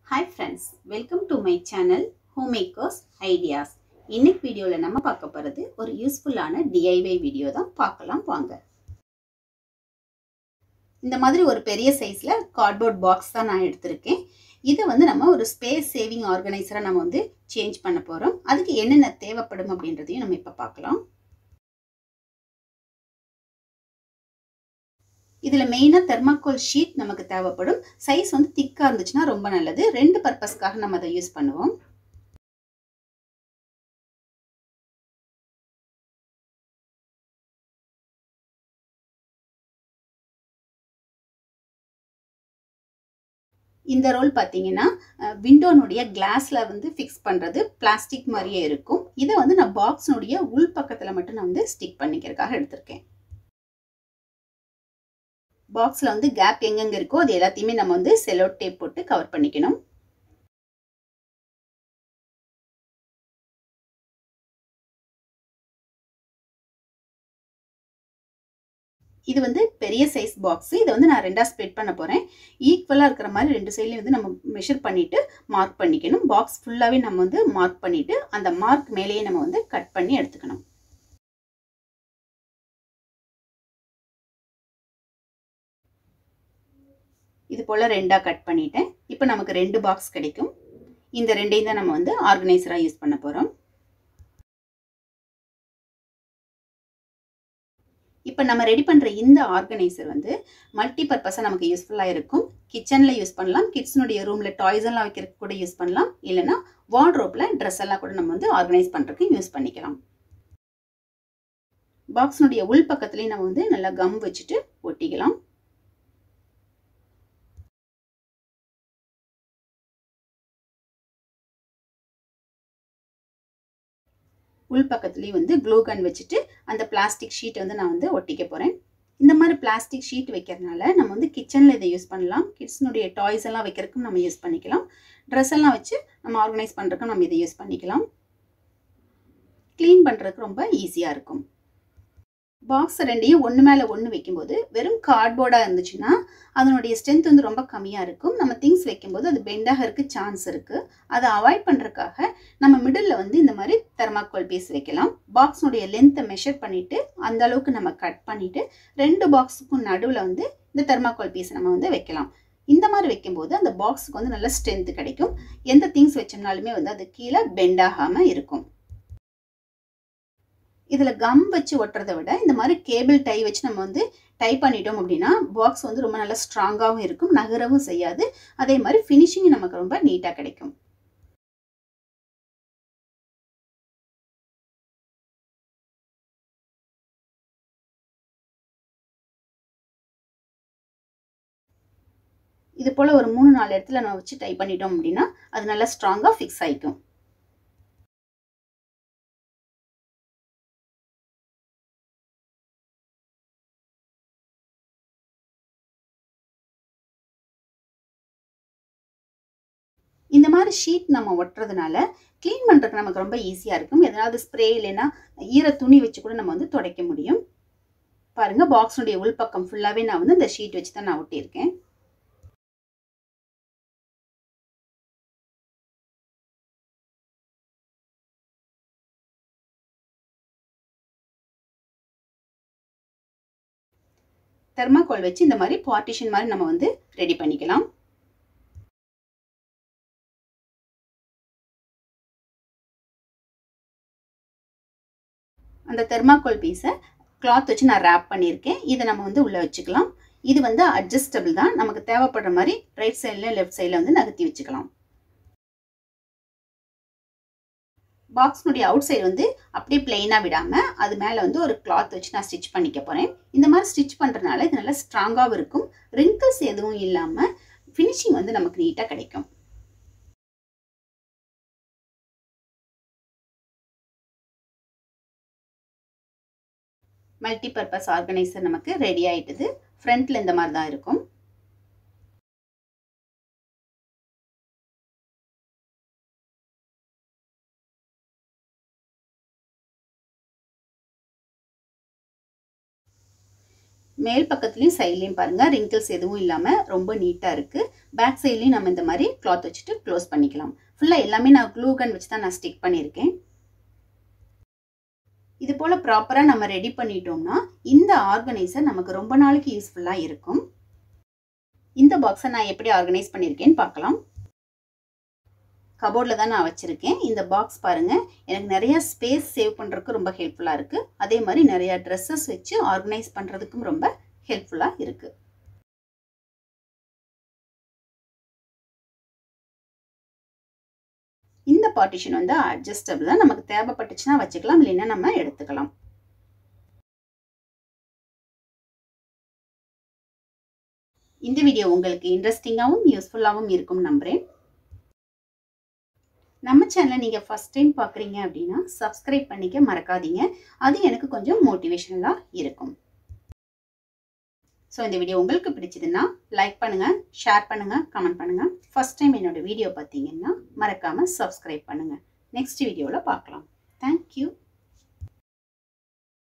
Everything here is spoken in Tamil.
hi friends welcome to my channel home makers ideas இன்னைக்கு வீடியோவில் நம்ம பார்க்க போகிறது ஒரு யூஸ்ஃபுல்லான டிஐவை வீடியோ தான் பார்க்கலாம் வாங்க இந்த மாதிரி ஒரு பெரிய சைஸில் கார்ட்போர்ட் பாக்ஸ் தான் நான் எடுத்திருக்கேன் இதை வந்து நம்ம ஒரு ஸ்பேஸ் சேவிங் ஆர்கனைசராக நம்ம வந்து சேஞ்ச் பண்ண போகிறோம் அதுக்கு என்னென்ன தேவைப்படும் அப்படின்றதையும் நம்ம இப்போ பார்க்கலாம் இதில் மெயினாக தெர்மாக்கோல் ஷீட் நமக்கு தேவைப்படும் சைஸ் வந்து திக்காக இருந்துச்சுன்னா ரொம்ப நல்லது ரெண்டு பர்பஸ்க்காக நம்ம அதை யூஸ் பண்ணுவோம் இந்த ரோல் பார்த்தீங்கன்னா விண்டோனுடைய கிளாஸில் வந்து ஃபிக்ஸ் பண்ணுறது பிளாஸ்டிக் மாதிரியே இருக்கும் இதை வந்து நான் பாக்ஸினுடைய உள் பக்கத்தில் மட்டும் நான் வந்து ஸ்டிக் பண்ணிக்கிறதுக்காக எடுத்திருக்கேன் பாக்ஸில் வந்து கேப் எங்கெங்கே இருக்கோ அது எல்லாத்தையுமே நம்ம வந்து செலோ டேப் போட்டு கவர் பண்ணிக்கணும் இது வந்து பெரிய சைஸ் பாக்ஸ் இதை வந்து நான் ரெண்டாக ஸ்ப்ரெட் பண்ண போகிறேன் ஈக்குவலாக இருக்கிற மாதிரி ரெண்டு சைட்லையும் வந்து நம்ம மெஷர் பண்ணிவிட்டு மார்க் பண்ணிக்கணும் பாக்ஸ் ஃபுல்லாகவே நம்ம வந்து மார்க் பண்ணிவிட்டு அந்த மார்க் மேலேயே நம்ம வந்து கட் பண்ணி எடுத்துக்கணும் இது போல் ரெண்டாக கட் பண்ணிட்டேன் இப்போ நமக்கு ரெண்டு பாக்ஸ் கிடைக்கும் இந்த ரெண்டையும் தான் நம்ம வந்து ஆர்கனைசராக யூஸ் பண்ண போகிறோம் இப்போ நம்ம ரெடி பண்ணுற இந்த ஆர்கனைசர் வந்து மல்டி பர்பஸாக நமக்கு யூஸ்ஃபுல்லாக இருக்கும் கிச்சனில் யூஸ் பண்ணலாம் கிட்ஸினுடைய ரூமில் டாய்ஸ் எல்லாம் வைக்கிறதுக்கு கூட யூஸ் பண்ணலாம் இல்லைனா வார்ட்ரோப்பில் ட்ரெஸ் எல்லாம் கூட நம்ம வந்து ஆர்கனைஸ் பண்ணுறதுக்கு யூஸ் பண்ணிக்கலாம் பாக்ஸினுடைய உள் பக்கத்துலேயும் நம்ம வந்து நல்லா கம் வச்சுட்டு ஒட்டிக்கலாம் உள் பக்கத்துலேயும் வந்து க்ளூ கன் வச்சுட்டு அந்த பிளாஸ்டிக் ஷீட் வந்து நான் வந்து ஒட்டிக்க போகிறேன் இந்த மாதிரி பிளாஸ்டிக் ஷீட் வைக்கிறதுனால நம்ம வந்து கிச்சனில் இதை யூஸ் பண்ணலாம் கிட்ஸ்னுடைய டாய்ஸ் எல்லாம் வைக்கிறதுக்கும் நம்ம யூஸ் பண்ணிக்கலாம் ட்ரெஸ் எல்லாம் வச்சு நம்ம ஆர்கனைஸ் பண்ணுறதுக்கும் நம்ம இதை யூஸ் பண்ணிக்கலாம் க்ளீன் பண்ணுறதுக்கு ரொம்ப ஈஸியாக இருக்கும் பாக்ஸ் ரெண்டையும் ஒன்று மேலே ஒன்று வைக்கும்போது வெறும் கார்ட்போர்டாக இருந்துச்சுன்னா அதனுடைய ஸ்ட்ரென்த் வந்து ரொம்ப கம்மியாக இருக்கும் நம்ம திங்ஸ் வைக்கும்போது அது பெண்டாக இருக்க சான்ஸ் இருக்குது அதை அவாய்ட் பண்ணுறதுக்காக நம்ம மிடில் வந்து இந்த மாதிரி தெர்மாக்கோல் பீஸ் வைக்கலாம் பாக்ஸுடைய லென்த்தை மெஷர் பண்ணிவிட்டு அந்த அளவுக்கு நம்ம கட் பண்ணிவிட்டு ரெண்டு பாக்ஸுக்கும் நடுவில் வந்து இந்த தெர்மாக்கோல் பீஸ் நம்ம வந்து வைக்கலாம் இந்த மாதிரி வைக்கும்போது அந்த பாக்ஸுக்கு வந்து நல்ல ஸ்ட்ரென்த் கிடைக்கும் எந்த திங்ஸ் வச்சோம்னாலுமே வந்து அது கீழே பெண்டாகாமல் இருக்கும் இதில் கம் வச்சு ஒட்டுறதை விட இந்த மாதிரி கேபிள் டை வச்சு நம்ம வந்து டை பண்ணிட்டோம் அப்படின்னா பாக்ஸ் வந்து ரொம்ப நல்லா ஸ்ட்ராங்காகவும் இருக்கும் நகரவும் செய்யாது அதே மாதிரி ஃபினிஷிங் நமக்கு ரொம்ப நீட்டாக கிடைக்கும் இது போல் ஒரு மூணு நாலு இடத்துல நம்ம வச்சு டை பண்ணிட்டோம் அப்படின்னா அது நல்லா ஸ்ட்ராங்காக ஃபிக்ஸ் ஆகிக்கும் இந்த மாதிரி ஷீட் நம்ம ஒட்டுறதுனால க்ளீன் பண்ணுறதுக்கு நமக்கு ரொம்ப ஈஸியாக இருக்கும் எதனாவது ஸ்ப்ரே இல்லைன்னா ஈர துணி வச்சு கூட நம்ம வந்து துடைக்க முடியும் பாருங்கள் பாக்ஸுடைய உள்பக்கம் ஃபுல்லாகவே நான் வந்து இந்த ஷீட் வச்சு தான் நான் ஒட்டியிருக்கேன் தெர்மாக்கோல் வச்சு இந்த மாதிரி பார்ட்டிஷன் மாதிரி நம்ம வந்து ரெடி பண்ணிக்கலாம் அந்த தெர்மாக்கோல் பீஸை கிளாத் வச்சு நான் ரேப் பண்ணியிருக்கேன் இதை நம்ம வந்து உள்ளே வச்சுக்கலாம் இது வந்து அட்ஜஸ்டபிள் தான் நமக்கு தேவைப்படுற மாதிரி ரைட் சைடில் லெஃப்ட் சைடில் வந்து நகர்த்தி வச்சுக்கலாம் பாக்ஸ்னுடைய அவுட் சைடு வந்து அப்படியே பிளெயினாக விடாமல் அது மேலே வந்து ஒரு கிளாத் வச்சு நான் ஸ்டிச் பண்ணிக்க போகிறேன் இந்த மாதிரி ஸ்டிச் பண்ணுறதுனால இது நல்லா ஸ்ட்ராங்காகவும் இருக்கும் ரிங்கிள்ஸ் எதுவும் இல்லாமல் ஃபினிஷிங் வந்து நமக்கு நீட்டாக கிடைக்கும் மல்டி பர்பஸ் ஆர்கனைசர் நமக்கு ரெடி ஆயிட்டுது ஃப்ரண்ட்ல இந்த மாதிரி தான் இருக்கும் மேல் பக்கத்துலேயும் சைட்லேயும் பாருங்கள் ரிங்கிள்ஸ் எதுவும் இல்லாமல் ரொம்ப நீட்டாக இருக்குது பேக் சைட்லேயும் நம்ம இந்த மாதிரி கிளாத் வச்சுட்டு க்ளோஸ் பண்ணிக்கலாம் ஃபுல்லாக எல்லாமே நான் க்ளூ கன் வச்சு தான் நான் ஸ்டிக் பண்ணியிருக்கேன் இது போல் ப்ராப்பராக நம்ம ரெடி பண்ணிட்டோம்னா இந்த ஆர்கனைசர் நமக்கு ரொம்ப நாளைக்கு யூஸ்ஃபுல்லாக இருக்கும் இந்த பாக்ஸை நான் எப்படி ஆர்கனைஸ் பண்ணியிருக்கேன்னு பார்க்கலாம் கபோர்டில் தான் நான் வச்சுருக்கேன் இந்த பாக்ஸ் பாருங்கள் எனக்கு நிறைய ஸ்பேஸ் சேவ் பண்ணுறதுக்கு ரொம்ப ஹெல்ப்ஃபுல்லாக இருக்குது அதே மாதிரி நிறையா ட்ரெஸ்ஸஸ் வச்சு ஆர்கனைஸ் பண்ணுறதுக்கும் ரொம்ப ஹெல்ப்ஃபுல்லாக இருக்குது இந்த பார்ட்டிஷன் வந்து அட்ஜஸ்டபிள் தான் நமக்கு தேவைப்பட்டுச்சுன்னா வச்சுக்கலாம் இல்லைன்னா நம்ம எடுத்துக்கலாம் இந்த வீடியோ உங்களுக்கு இன்ட்ரெஸ்டிங்காகவும் யூஸ்ஃபுல்லாகவும் இருக்கும் நம்புகிறேன் நம்ம சேனலை நீங்கள் ஃபஸ்ட் டைம் பார்க்குறீங்க அப்படின்னா சப்ஸ்கிரைப் பண்ணிக்க மறக்காதீங்க அது எனக்கு கொஞ்சம் மோட்டிவேஷனலாக இருக்கும் ஸோ இந்த வீடியோ உங்களுக்கு பிடிச்சதுன்னா லைக் பண்ணுங்கள் ஷேர் பண்ணுங்கள் கமெண்ட் பண்ணுங்கள் ஃபஸ்ட் டைம் என்னோட வீடியோ பார்த்தீங்கன்னா மறக்காமல் சப்ஸ்கிரைப் பண்ணுங்கள் நெக்ஸ்ட் வீடியோவில் பார்க்கலாம் தேங்க்யூ